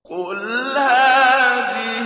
قُلْ هَٰذِهِ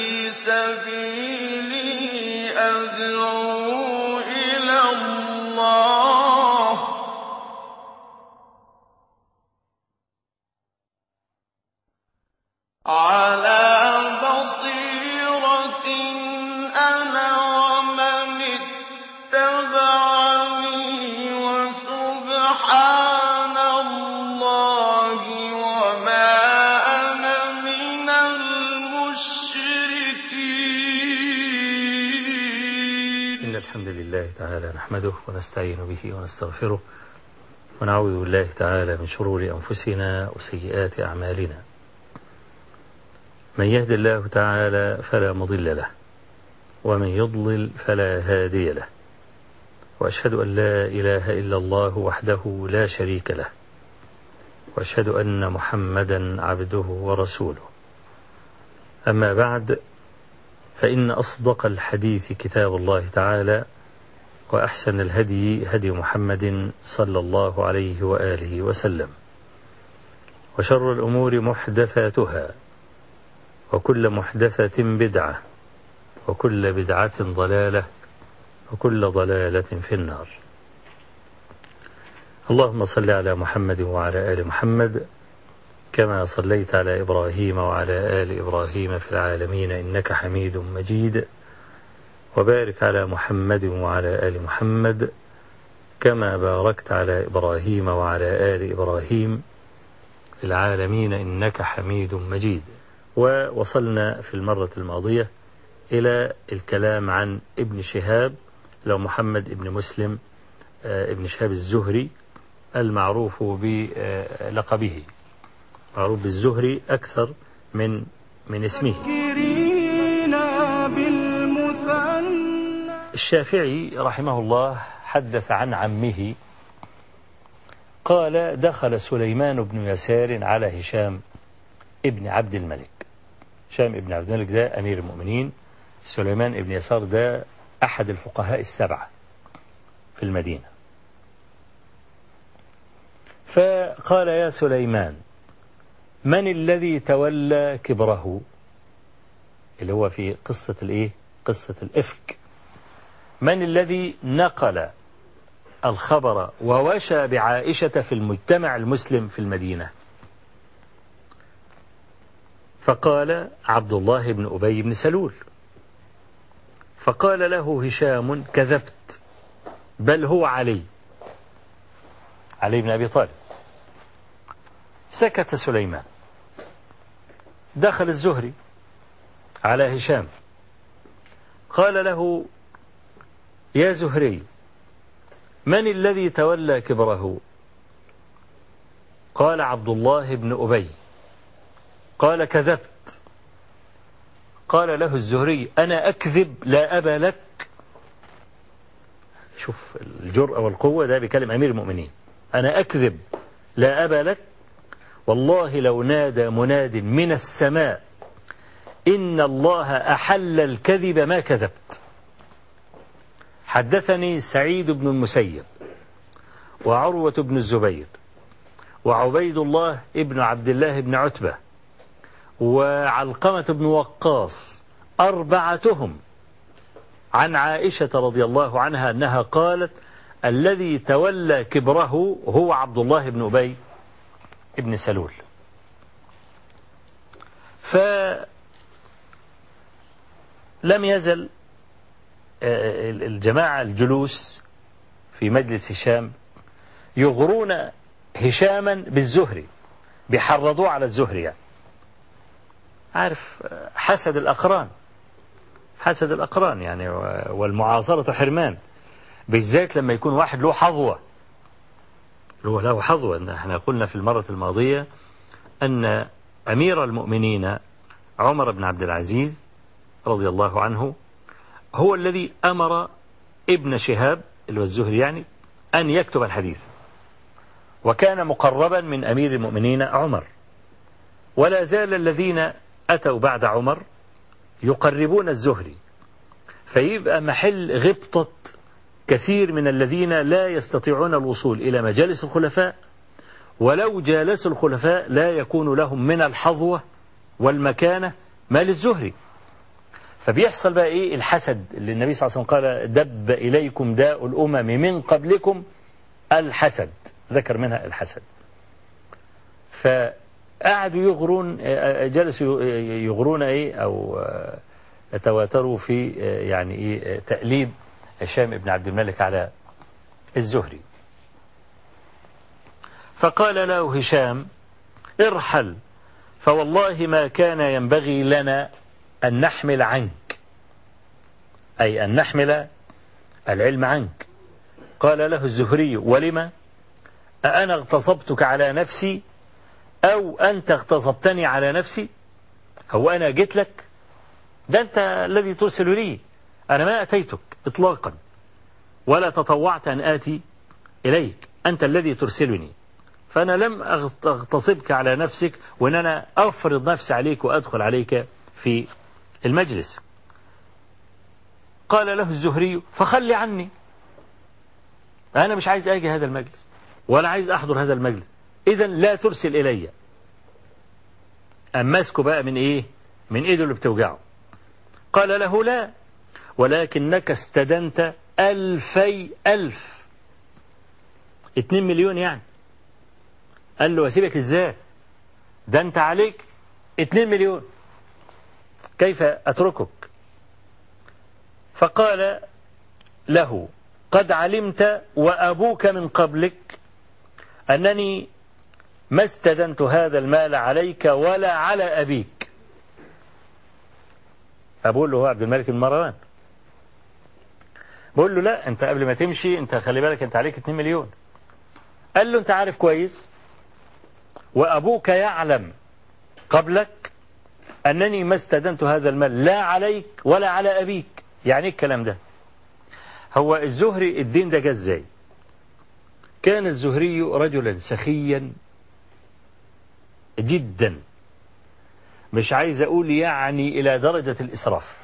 سَبِيلِي أَدْعُو إِلَى اللَّهِ ۚ عَلَىٰ بَصِيرَةٍ أَنَا وَمَنِ اتَّبَعَنِي ۖ وَسُبْحَانَ اللَّهِ وَمَا أَنَا مِنَ الْمُشْرِكِينَ إن الحمد لله تعالى نحمده ونستعين به ونستغفره ونعوذ بالله تعالى من شرور أنفسنا وسيئات أعمالنا من يهد الله تعالى فلا مضل له ومن يضلل فلا هادي له وأشهد أن لا إله إلا الله وحده لا شريك له وأشهد أن محمدا عبده ورسوله أما بعد فإن أصدق الحديث كتاب الله تعالى وأحسن الهدي هدي محمد صلى الله عليه وآله وسلم وشر الأمور محدثاتها وكل محدثة بدعة وكل بدعة ضلالة وكل ضلالة في النار اللهم صل على محمد وعلى آل محمد كما صليت على إبراهيم وعلى آل إبراهيم في العالمين إنك حميد مجيد وبارك على محمد وعلى آل محمد كما باركت على إبراهيم وعلى آل إبراهيم في العالمين إنك حميد مجيد ووصلنا في المرة الماضية إلى الكلام عن ابن شهاب لو محمد ابن مسلم ابن شهاب الزهري المعروف بلقبه معروف بالزهري أكثر من من اسمه الشافعي رحمه الله حدث عن عمه قال دخل سليمان بن يسار على هشام ابن عبد الملك هشام ابن عبد الملك ده أمير المؤمنين سليمان ابن يسار ده أحد الفقهاء السبعة في المدينة فقال يا سليمان من الذي تولى كبره اللي هو في قصة الايه قصة الإفك من الذي نقل الخبر ووشى بعائشة في المجتمع المسلم في المدينة فقال عبد الله بن أبي بن سلول فقال له هشام كذبت بل هو علي علي بن أبي طالب سكت سليمان دخل الزهري على هشام قال له يا زهري من الذي تولى كبره قال عبد الله بن أبي قال كذبت قال له الزهري أنا أكذب لا أبا لك شوف الجرأة والقوة ده بيكلم أمير المؤمنين أنا أكذب لا أبا لك والله لو نادى مناد من السماء إن الله أحل الكذب ما كذبت حدثني سعيد بن المسيب وعروة بن الزبير وعبيد الله ابن عبد الله بن عتبة وعلقمة بن وقاص أربعتهم عن عائشة رضي الله عنها أنها قالت الذي تولى كبره هو عبد الله بن أبي ابن سلول فلم يزل الجماعة الجلوس في مجلس هشام يغرون هشاما بالزهري بيحرضوه على الزهري يعني عارف حسد الأقران حسد الأقران يعني والمعاصرة حرمان بالذات لما يكون واحد له حظوة له له حظوة احنا قلنا في المرة الماضية أن أمير المؤمنين عمر بن عبد العزيز رضي الله عنه هو الذي أمر ابن شهاب اللي هو الزهري يعني أن يكتب الحديث وكان مقربا من أمير المؤمنين عمر ولا زال الذين أتوا بعد عمر يقربون الزهري فيبقى محل غبطة كثير من الذين لا يستطيعون الوصول إلى مجالس الخلفاء ولو جالسوا الخلفاء لا يكون لهم من الحظوة والمكانة ما للزهري فبيحصل بقى ايه الحسد اللي النبي صلى الله عليه وسلم قال دب اليكم داء الامم من قبلكم الحسد ذكر منها الحسد فقعدوا يغرون جلسوا يغرون ايه او يتواتروا في يعني ايه تأليد هشام بن عبد الملك على الزهري فقال له هشام ارحل فوالله ما كان ينبغي لنا أن نحمل عنك أي أن نحمل العلم عنك قال له الزهري ولم أأنا اغتصبتك على نفسي أو أنت اغتصبتني على نفسي هو أنا جيت لك ده أنت الذي ترسل لي أنا ما أتيتك إطلاقا ولا تطوعت أن آتي إليك أنت الذي ترسلني فأنا لم أغتصبك على نفسك وأن أنا أفرض نفسي عليك وأدخل عليك في المجلس قال له الزهري فخلي عني أنا مش عايز أجي هذا المجلس ولا عايز أحضر هذا المجلس إذا لا ترسل إلي أمسكه بقى من إيه من إيده اللي بتوجعه قال له لا ولكنك استدنت ألفي ألف اتنين مليون يعني قال له واسيبك ازاي ده انت عليك اتنين مليون كيف اتركك فقال له قد علمت وابوك من قبلك انني ما استدنت هذا المال عليك ولا على ابيك ابوه اللي هو عبد الملك بن مروان بقول له لا انت قبل ما تمشي انت خلي بالك انت عليك 2 مليون قال له انت عارف كويس وابوك يعلم قبلك انني ما استدنت هذا المال لا عليك ولا على ابيك يعني ايه الكلام ده هو الزهري الدين ده جه ازاي كان الزهري رجلا سخيا جدا مش عايز اقول يعني الى درجة الاسراف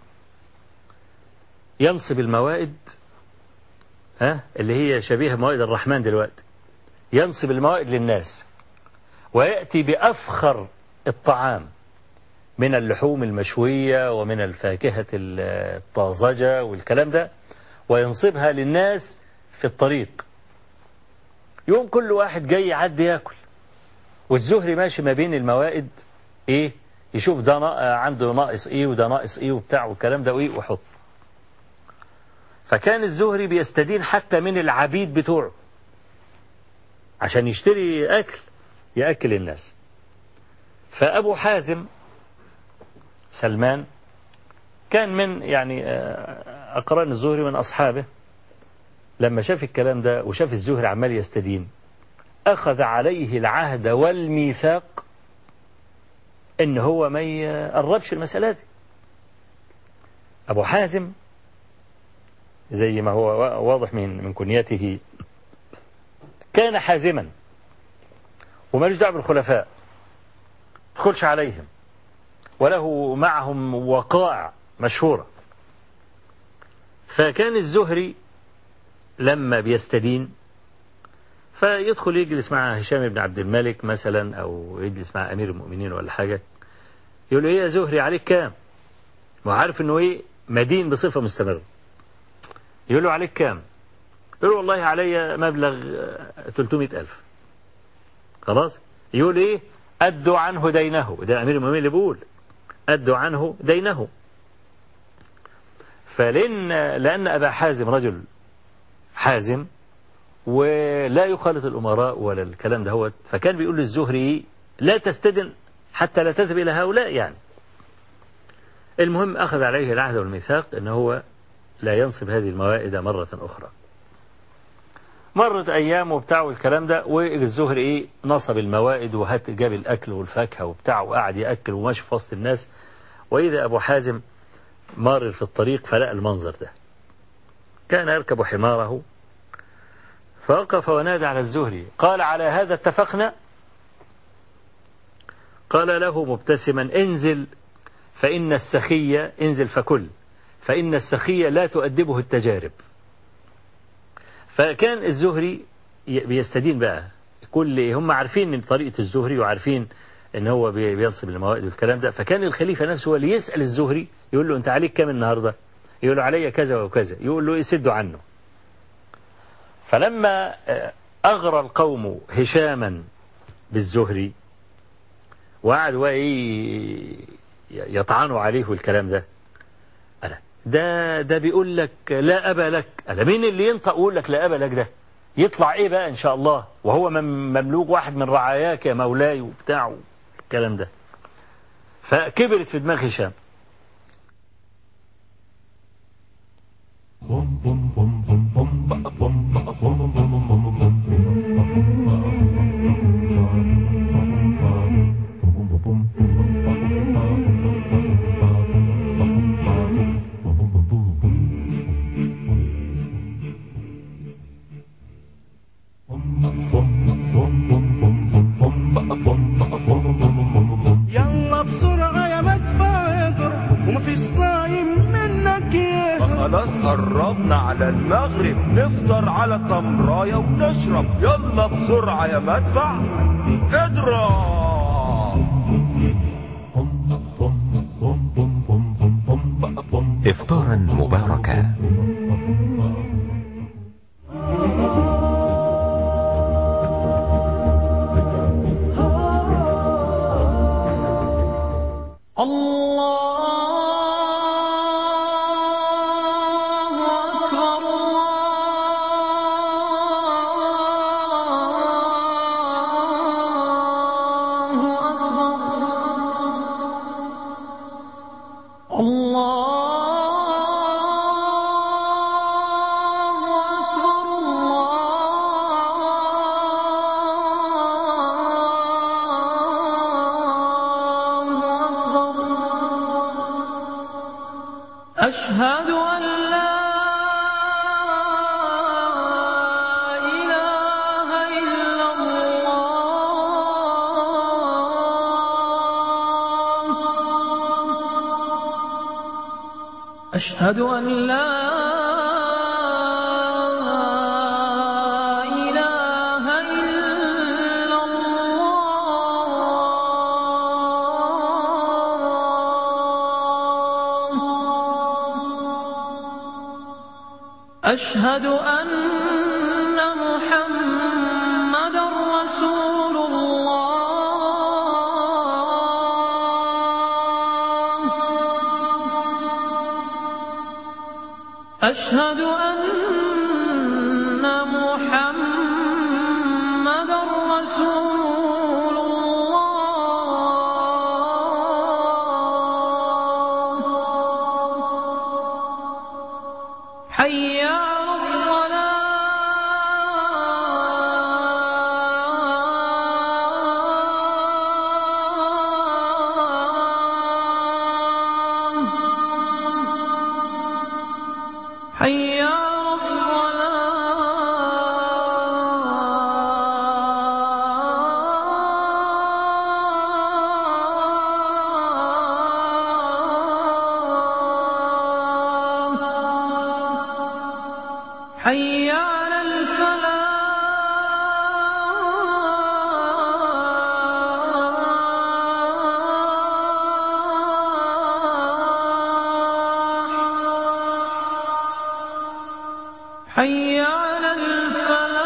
ينصب الموائد ها اللي هي شبيهة موائد الرحمن دلوقتي ينصب الموائد للناس ويأتي بأفخر الطعام من اللحوم المشوية ومن الفاكهة الطازجة والكلام ده وينصبها للناس في الطريق يوم كل واحد جاي يعدي ياكل والزهري ماشي ما بين الموائد ايه يشوف ده عنده ناقص ايه وده ناقص ايه وبتاع والكلام ده وايه ويحط فكان الزهري بيستدين حتى من العبيد بتوعه عشان يشتري أكل يأكل الناس فأبو حازم سلمان كان من يعني أقران الزهري من أصحابه لما شاف الكلام ده وشاف الزهري عمال يستدين أخذ عليه العهد والميثاق إن هو ما يقربش المسألة دي أبو حازم زي ما هو واضح من من كنيته كان حازما ومالوش دعوه بالخلفاء تدخلش عليهم وله معهم وقائع مشهورة فكان الزهري لما بيستدين فيدخل يجلس مع هشام بن عبد الملك مثلا أو يجلس مع أمير المؤمنين ولا حاجة يقول له إيه يا زهري عليك كام؟ وعارف إنه إيه مدين بصفة مستمرة يقول له عليك كام يقول له والله علي مبلغ 300 ألف خلاص يقول إيه أدوا عنه دينه ده أمير المؤمنين اللي بيقول أدوا عنه دينه فلأن لأن أبا حازم رجل حازم ولا يخالط الأمراء ولا الكلام ده هو فكان بيقول للزهري لا تستدن حتى لا تذهب إلى هؤلاء يعني المهم أخذ عليه العهد والميثاق أنه هو لا ينصب هذه الموائد مرة أخرى مرت أيام وبتاع والكلام ده والزهري إيه نصب الموائد وهات جاب الأكل والفاكهة وبتاع وقعد يأكل وماشي في وسط الناس وإذا أبو حازم مار في الطريق فلقى المنظر ده كان يركب حماره فوقف ونادى على الزهري قال على هذا اتفقنا قال له مبتسما انزل فإن السخي انزل فكل فإن السخي لا تؤدبه التجارب فكان الزهري بيستدين بقى كل هم عارفين من طريقة الزهري وعارفين ان هو بي- بينصب الموائد والكلام ده فكان الخليفة نفسه هو اللي يسأل الزهري يقول له انت عليك كام النهاردة يقول له علي كذا وكذا يقول له يسدوا عنه فلما آه، أغرى القوم هشاما بالزهري وقعدوا بقى ايه يطعنوا عليه والكلام ده ألا ده ده بيقول لك لا أبا لك ألا مين اللي ينطق ويقول لك لا أبا لك ده يطلع ايه بقى ان شاء الله وهو مم- مملوك واحد من رعاياك يا مولاي وبتاع الكلام ده فكبرت في دماغ هشام يلا بسرعة يا مدفع اضرب وما فيش صايم منك يهرب خلاص قربنا على المغرب نفطر على تمراية ونشرب يلا بسرعة يا مدفع اضرب إفطارا مباركا الله أكبر الله أكبر الله أكبر الله أكبر أشهد أن لا إله إلا الله أشهد أن لا إله إلا الله أشهد أن محمد رسول الله أشهد أن محمد رسول الله حي على الصلاة حي على الصلاة حي على الفلاح حي على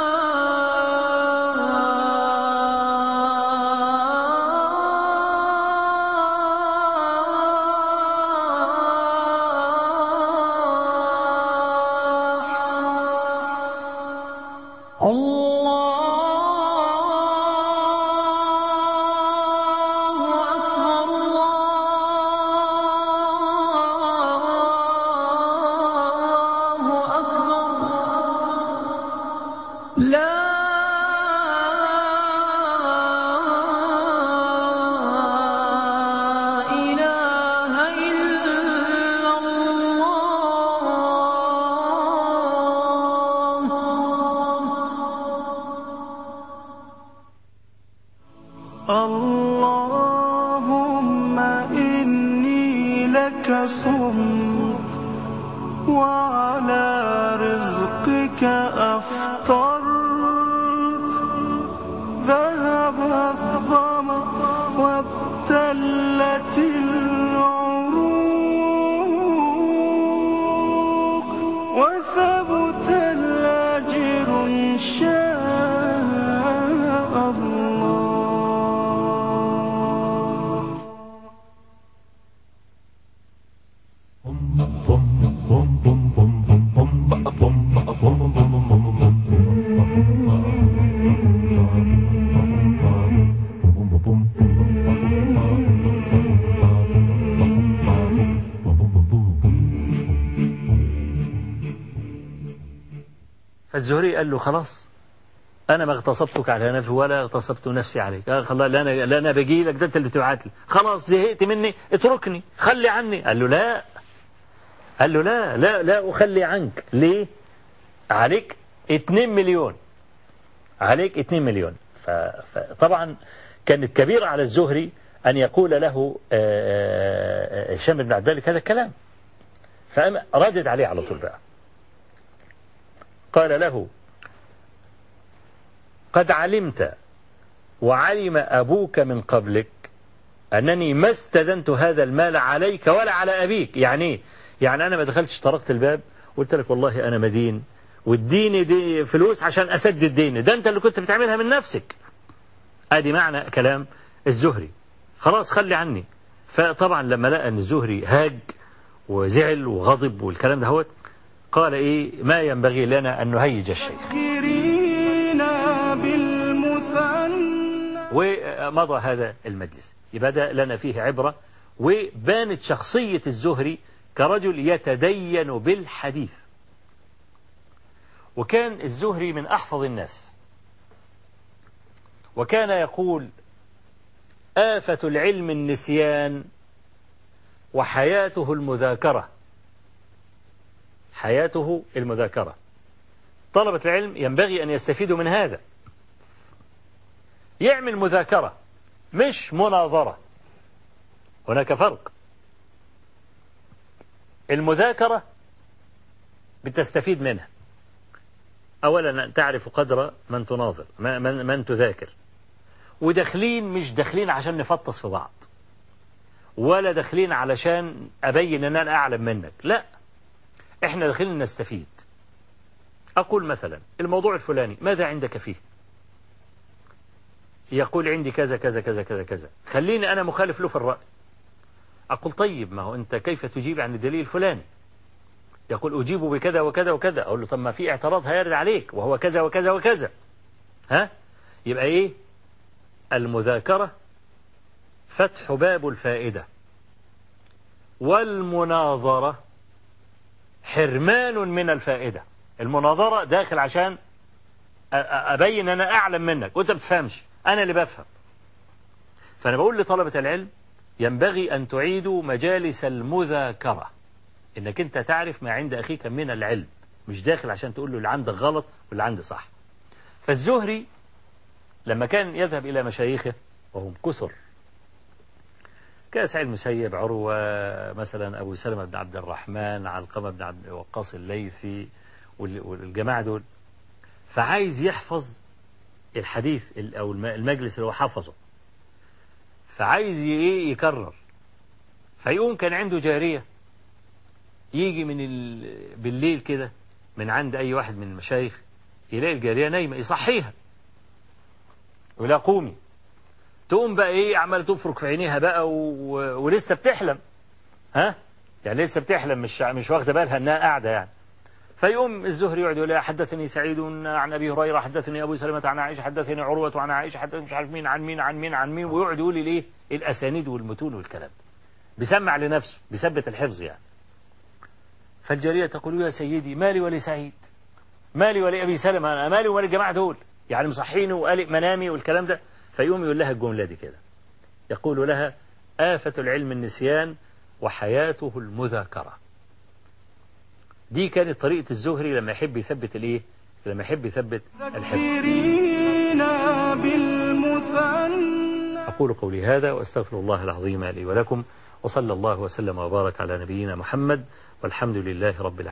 الفلاح الله أكبر الله أكبر لا إله إلا الله اللهم إني لك صمت وعلى رزقك أفطرت ذهب الظمأ وثبت العروق وثبت الأجر إن شاء الله فالزهري قال له خلاص انا ما اغتصبتك على نفسي ولا اغتصبت نفسي عليك قال خلاص لا انا لا انا باجي لك ده انت اللي بتبعت لي خلاص زهقت مني اتركني خلي عني قال له لا قال له لا لا لا اخلي عنك ليه عليك 2 مليون عليك 2 مليون ف- فطبعا كانت كبيرة على الزهري أن يقول له آه، آه، هشام بن عبد الملك هذا الكلام فقام ردد عليه على طول بقى قال له قد علمت وعلم أبوك من قبلك أنني ما استدنت هذا المال عليك ولا على أبيك يعني إيه؟ يعني أنا ما دخلتش طرقت الباب قلت لك والله أنا مدين واديني دي فلوس عشان أسدد ديني ده أنت اللي كنت بتعملها من نفسك ادي معنى كلام الزهري خلاص خلي عني فطبعا لما لقى ان الزهري هاج وزعل وغضب والكلام ده هوت قال ايه ما ينبغي لنا ان نهيج الشيخ ذاكرين بالمثنى ومضى هذا المجلس يبقى ده لنا فيه عبرة وبانت شخصية الزهري كرجل يتدين بالحديث وكان الزهري من أحفظ الناس وكان يقول آفة العلم النسيان وحياته المذاكرة حياته المذاكرة طلبة العلم ينبغي أن يستفيدوا من هذا يعمل مذاكرة مش مناظرة هناك فرق المذاكرة بتستفيد منها أولا أن تعرف قدر من تناظر من, من, من تذاكر وداخلين مش داخلين عشان نفطس في بعض ولا داخلين علشان أبين أن أنا أعلم منك لا إحنا داخلين نستفيد أقول مثلا الموضوع الفلاني ماذا عندك فيه يقول عندي كذا كذا كذا كذا كذا خليني أنا مخالف له في الرأي أقول طيب ما هو أنت كيف تجيب عن الدليل الفلاني يقول أجيب بكذا وكذا وكذا أقول له طب ما في اعتراض هيرد عليك وهو كذا وكذا وكذا ها يبقى إيه المذاكرة فتح باب الفائدة والمناظرة حرمان من الفائدة المناظرة داخل عشان أ- أ- أبين أنا أعلم منك وأنت بتفهمش أنا اللي بفهم فأنا بقول لطلبة العلم ينبغي أن تعيدوا مجالس المذاكرة إنك أنت تعرف ما عند أخيك من العلم مش داخل عشان تقول له اللي عندك غلط واللي عندي صح فالزهري لما كان يذهب إلى مشايخه وهم كثر كسعيد المسيب عروة مثلا أبو سلمة بن عبد الرحمن علقمة بن عبد وقاص الليثي وال- والجماعة دول فعايز يحفظ الحديث ال- أو الم- المجلس اللي هو حفظه فعايز ي- إيه يكرر فيقوم كان عنده جارية يجي من ال... بالليل كده من عند أي واحد من المشايخ يلاقي الجارية نايمة يصحيها ولا قومي تقوم بقى ايه عمال تفرك في عينيها بقى و... و... ولسه بتحلم ها يعني لسه بتحلم مش مش واخده بالها انها قاعده يعني فيقوم الزهري يقعد يقول لها حدثني سعيد عن ابي هريره حدثني ابو سلمه عن عائشه حدثني عروه عن عائشه حدثني مش عارف مين عن مين عن مين عن مين ويقعد يقول لي الايه الاسانيد والمتون والكلام ده بيسمع لنفسه بيثبت الحفظ يعني فالجاريه تقول يا سيدي مالي ولسعيد مالي ولأبي سلمة أنا مالي ومال الجماعة دول يعني مصحيني وقالق منامي والكلام ده فيقوم يقول لها الجملة دي كده يقول لها آفة العلم النسيان وحياته المذاكرة دي كانت طريقة الزهري لما يحب يثبت الايه لما يحب يثبت الحفظ ذاكرين بالمثنى أقول قولي هذا وأستغفر الله العظيم لي ولكم وصلى الله وسلم وبارك على نبينا محمد والحمد لله رب العالمين